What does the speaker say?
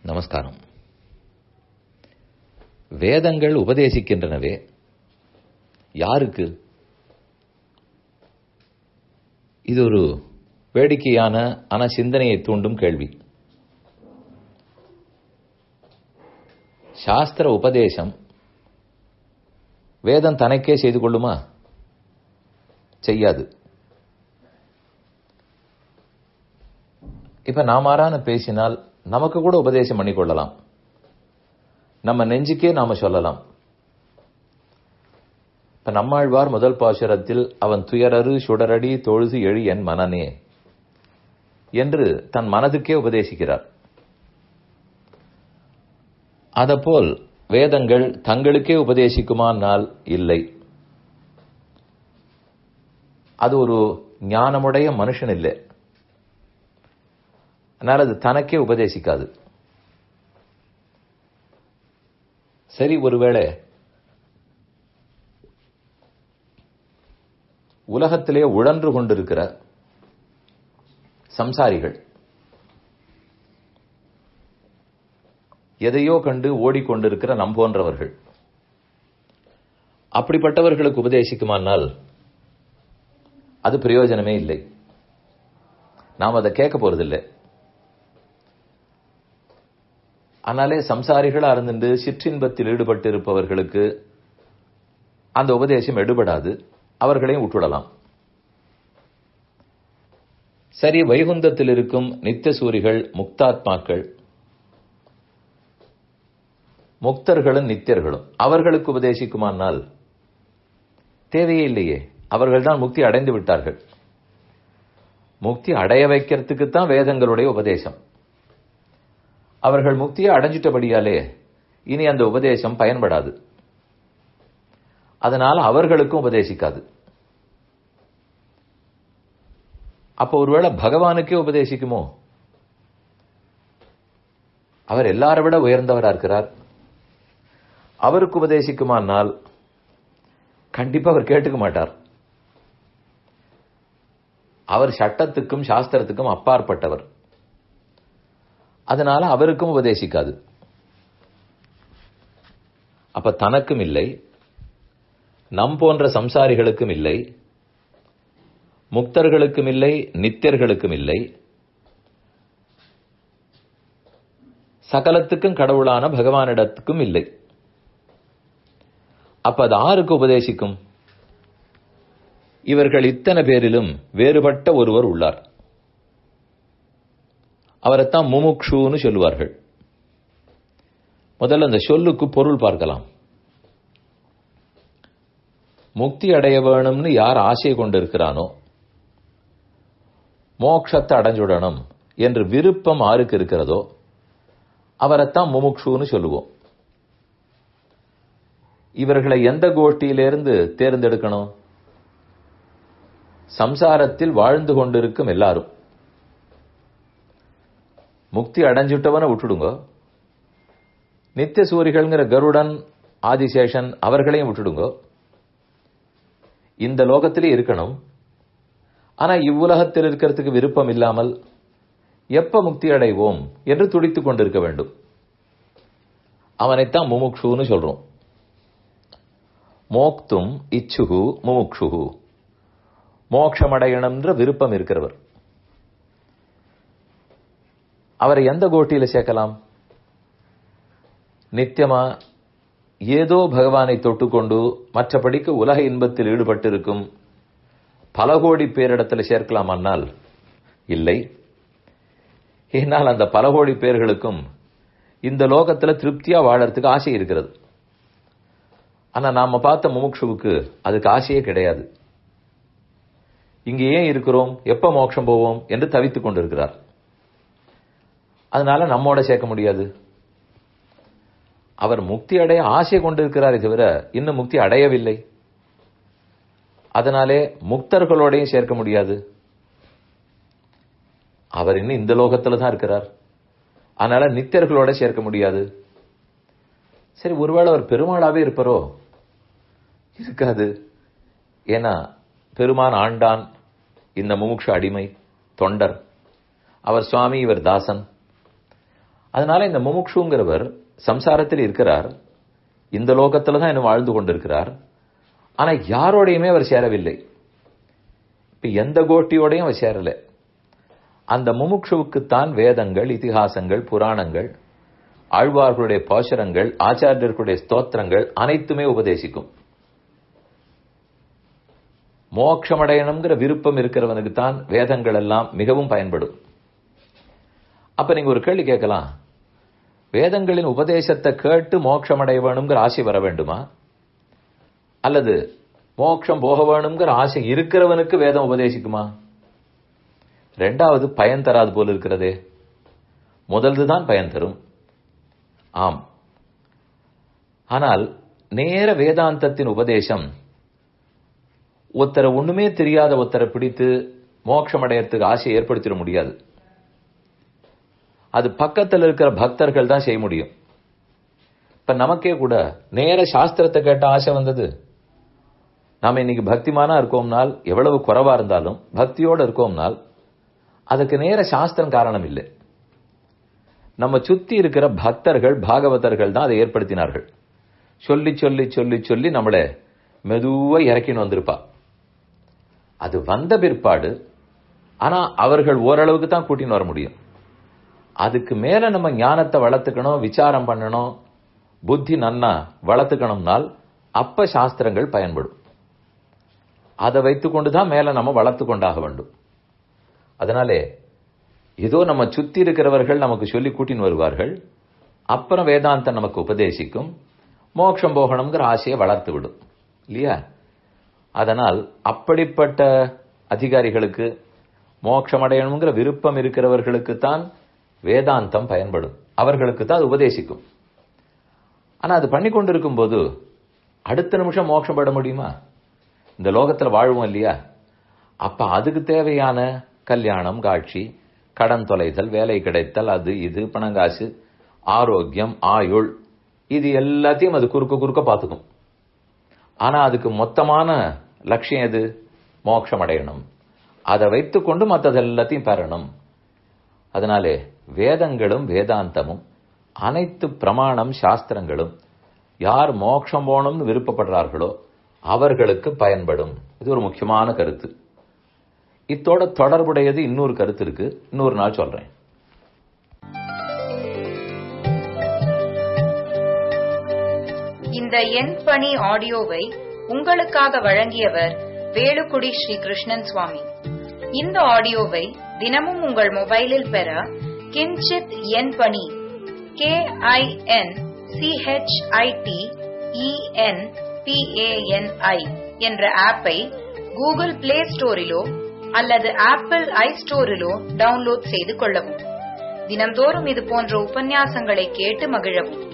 நமஸ்காரம் வேதங்கள் உபதேசிக்கின்றனவே யாருக்கு இது ஒரு வேடிக்கையான ஆன சிந்தனையை தூண்டும் கேள்வி சாஸ்திர உபதேசம் வேதம் தனக்கே செய்து கொள்ளுமா செய்யாது இப்ப நாமாரான பேசினால் நமக்கு கூட உபதேசம் பண்ணி கொள்ளலாம் நம்ம நெஞ்சுக்கே நாம சொல்லலாம் இப்ப நம்மாழ்வார் முதல் பாசுரத்தில் அவன் துயரறு சுடரடி தொழுது எழு என் மனனே என்று தன் மனதுக்கே உபதேசிக்கிறார் அதப்போல் வேதங்கள் தங்களுக்கே உபதேசிக்குமானால் இல்லை அது ஒரு ஞானமுடைய மனுஷன் இல்லை அதனால் அது தனக்கே உபதேசிக்காது சரி ஒருவேளை உலகத்திலே உழன்று கொண்டிருக்கிற சம்சாரிகள் எதையோ கண்டு ஓடிக்கொண்டிருக்கிற நம் போன்றவர்கள் அப்படிப்பட்டவர்களுக்கு உபதேசிக்குமானால் அது பிரயோஜனமே இல்லை நாம் அதை கேட்க போறதில்லை ஆனாலே சம்சாரிகளா இருந்துட்டு சிற்றின்பத்தில் ஈடுபட்டு இருப்பவர்களுக்கு அந்த உபதேசம் எடுபடாது அவர்களையும் விட்டுடலாம் சரி வைகுந்தத்தில் இருக்கும் நித்திய சூரிகள் முக்தாத்மாக்கள் முக்தர்களும் நித்தியர்களும் அவர்களுக்கு உபதேசிக்குமானால் தேவையே இல்லையே அவர்கள் தான் முக்தி அடைந்து விட்டார்கள் முக்தி அடைய வைக்கிறதுக்கு தான் வேதங்களுடைய உபதேசம் அவர்கள் முக்தியை அடைஞ்சிட்டபடியாலே இனி அந்த உபதேசம் பயன்படாது அதனால் அவர்களுக்கும் உபதேசிக்காது அப்போ ஒருவேளை பகவானுக்கே உபதேசிக்குமோ அவர் எல்லாரை விட உயர்ந்தவரா இருக்கிறார் அவருக்கு உபதேசிக்குமானால் கண்டிப்பா அவர் கேட்டுக்க மாட்டார் அவர் சட்டத்துக்கும் சாஸ்திரத்துக்கும் அப்பாற்பட்டவர் அதனால அவருக்கும் உபதேசிக்காது அப்ப தனக்கும் இல்லை நம் போன்ற சம்சாரிகளுக்கும் இல்லை முக்தர்களுக்கும் இல்லை நித்தியர்களுக்கும் இல்லை சகலத்துக்கும் கடவுளான பகவானிடத்துக்கும் இல்லை அப்ப அது ஆருக்கு உபதேசிக்கும் இவர்கள் இத்தனை பேரிலும் வேறுபட்ட ஒருவர் உள்ளார் அவரைத்தான் முமுக்ஷுன்னு சொல்லுவார்கள் முதல்ல அந்த சொல்லுக்கு பொருள் பார்க்கலாம் முக்தி அடைய வேணும்னு யார் ஆசை கொண்டிருக்கிறானோ மோட்சத்தை அடைஞ்சுடணும் என்று விருப்பம் ஆருக்கு இருக்கிறதோ அவரைத்தான் முமுக்ஷுன்னு சொல்லுவோம் இவர்களை எந்த கோஷ்டியிலிருந்து தேர்ந்தெடுக்கணும் சம்சாரத்தில் வாழ்ந்து கொண்டிருக்கும் எல்லாரும் முக்தி அடைஞ்சுட்டவனை விட்டுடுங்க நித்திய சூரிகள்ங்கிற கருடன் ஆதிசேஷன் அவர்களையும் விட்டுடுங்க இந்த லோகத்திலே இருக்கணும் ஆனா இவ்வுலகத்தில் இருக்கிறதுக்கு விருப்பம் இல்லாமல் எப்ப முக்தி அடைவோம் என்று துடித்துக் கொண்டிருக்க வேண்டும் அவனைத்தான் முமுக்ஷுன்னு சொல்றோம் மோக்தும் இச்சுகு முமுக்ஷுகு மோட்சமடையணும்ன்ற விருப்பம் இருக்கிறவர் அவரை எந்த கோட்டியில சேர்க்கலாம் நித்தியமா ஏதோ பகவானை தொட்டுக்கொண்டு மற்றபடிக்கு உலக இன்பத்தில் ஈடுபட்டிருக்கும் பல கோடி பேரிடத்தில் சேர்க்கலாமானால் இல்லை ஏனால் அந்த பல கோடி பேர்களுக்கும் இந்த லோகத்துல திருப்தியா வாழறதுக்கு ஆசை இருக்கிறது ஆனா நாம பார்த்த முமுட்சுவுக்கு அதுக்கு ஆசையே கிடையாது இங்க ஏன் இருக்கிறோம் எப்ப மோட்சம் போவோம் என்று தவித்துக் கொண்டிருக்கிறார் அதனால நம்மோட சேர்க்க முடியாது அவர் முக்தி அடைய ஆசை கொண்டிருக்கிறாரே தவிர இன்னும் முக்தி அடையவில்லை அதனாலே முக்தர்களோடையும் சேர்க்க முடியாது அவர் இன்னும் இந்த லோகத்துல தான் இருக்கிறார் அதனால நித்தியர்களோட சேர்க்க முடியாது சரி ஒருவேளை அவர் பெருமாளாவே இருப்பாரோ இருக்காது ஏன்னா பெருமான் ஆண்டான் இந்த முமுட்சு அடிமை தொண்டர் அவர் சுவாமி இவர் தாசன் அதனால இந்த முமுக்ஷுங்கிறவர் சம்சாரத்தில் இருக்கிறார் இந்த லோகத்துல தான் இன்னும் வாழ்ந்து கொண்டிருக்கிறார் ஆனா யாரோடையுமே அவர் சேரவில்லை இப்ப எந்த கோட்டியோடையும் அவர் சேரல அந்த முமுட்சுவுக்குத்தான் வேதங்கள் இதிகாசங்கள் புராணங்கள் ஆழ்வார்களுடைய பாசுரங்கள் ஆச்சாரியர்களுடைய ஸ்தோத்திரங்கள் அனைத்துமே உபதேசிக்கும் மோட்சமடையணுங்கிற விருப்பம் இருக்கிறவனுக்கு தான் வேதங்கள் எல்லாம் மிகவும் பயன்படும் அப்ப நீங்க ஒரு கேள்வி கேட்கலாம் வேதங்களின் உபதேசத்தை கேட்டு மோட்சமடைய வேணுங்கிற ஆசை வர வேண்டுமா அல்லது மோட்சம் போக வேணுங்கிற ஆசை இருக்கிறவனுக்கு வேதம் உபதேசிக்குமா ரெண்டாவது பயன் தராது போல இருக்கிறதே முதல்துதான் பயன் தரும் ஆம் ஆனால் நேர வேதாந்தத்தின் உபதேசம் ஒருத்தரை ஒண்ணுமே தெரியாத ஒருத்தரை பிடித்து மோட்சம் அடையறதுக்கு ஆசையை ஏற்படுத்திட முடியாது அது பக்கத்தில் இருக்கிற பக்தர்கள் தான் செய்ய முடியும் இப்ப நமக்கே கூட நேர சாஸ்திரத்தை கேட்ட ஆசை வந்தது நாம இன்னைக்கு பக்திமானா இருக்கோம்னால் எவ்வளவு குறைவா இருந்தாலும் பக்தியோட இருக்கோம்னால் அதுக்கு நேர சாஸ்திரம் காரணம் இல்லை நம்ம சுத்தி இருக்கிற பக்தர்கள் பாகவதர்கள் தான் அதை ஏற்படுத்தினார்கள் சொல்லி சொல்லி சொல்லி சொல்லி நம்மள மெதுவா இறக்கின்னு வந்திருப்பா அது வந்த பிற்பாடு ஆனா அவர்கள் ஓரளவுக்கு தான் கூட்டின்னு வர முடியும் அதுக்கு மேல நம்ம ஞானத்தை வளர்த்துக்கணும் விசாரம் பண்ணணும் புத்தி நன்னா வளர்த்துக்கணும்னால் அப்ப சாஸ்திரங்கள் பயன்படும் அதை வைத்துக்கொண்டு தான் மேல நம்ம வளர்த்து கொண்டாக வேண்டும் அதனாலே ஏதோ நம்ம சுத்தி இருக்கிறவர்கள் நமக்கு சொல்லி கூட்டின்னு வருவார்கள் அப்புறம் வேதாந்தம் நமக்கு உபதேசிக்கும் மோட்சம் போகணுங்கிற ஆசையை வளர்த்து விடும் இல்லையா அதனால் அப்படிப்பட்ட அதிகாரிகளுக்கு மோட்சம் அடையணுங்கிற விருப்பம் இருக்கிறவர்களுக்கு தான் வேதாந்தம் பயன்படும் அவர்களுக்கு தான் அது உபதேசிக்கும் ஆனா அது பண்ணி கொண்டிருக்கும் போது அடுத்த நிமிஷம் மோட்சம் பட முடியுமா இந்த லோகத்துல வாழ்வோம் இல்லையா அப்ப அதுக்கு தேவையான கல்யாணம் காட்சி கடன் தொலைதல் வேலை கிடைத்தல் அது இது பணங்காசு ஆரோக்கியம் ஆயுள் இது எல்லாத்தையும் அது குறுக்க குறுக்க பார்த்துக்கும் ஆனா அதுக்கு மொத்தமான லட்சியம் எது மோட்சம் அடையணும் அதை வைத்துக்கொண்டு மற்றது எல்லாத்தையும் பெறணும் அதனாலே வேதங்களும் வேதாந்தமும் அனைத்து பிரமாணம் சாஸ்திரங்களும் யார் மோட்சம் போகணும்னு விருப்பப்படுறார்களோ அவர்களுக்கு பயன்படும் இது ஒரு முக்கியமான கருத்து இத்தோட தொடர்புடையது இன்னொரு கருத்து இருக்கு இன்னொரு நாள் சொல்றேன் இந்த எண் பணி ஆடியோவை உங்களுக்காக வழங்கியவர் வேலுக்குடி ஸ்ரீ கிருஷ்ணன் சுவாமி இந்த ஆடியோவை தினமும் உங்கள் மொபைலில் பெற கிஞ்சித் எண் பணி கே ஐ என் சிஹெச்ஐடி இஎன் பிஏஎன்ஐ என்ற ஆப்பை கூகுள் பிளே ஸ்டோரிலோ அல்லது ஆப்பிள் ஐ ஸ்டோரிலோ டவுன்லோட் செய்து கொள்ளவும் தினம்தோறும் இது போன்ற உபன்யாசங்களை கேட்டு மகிழவும்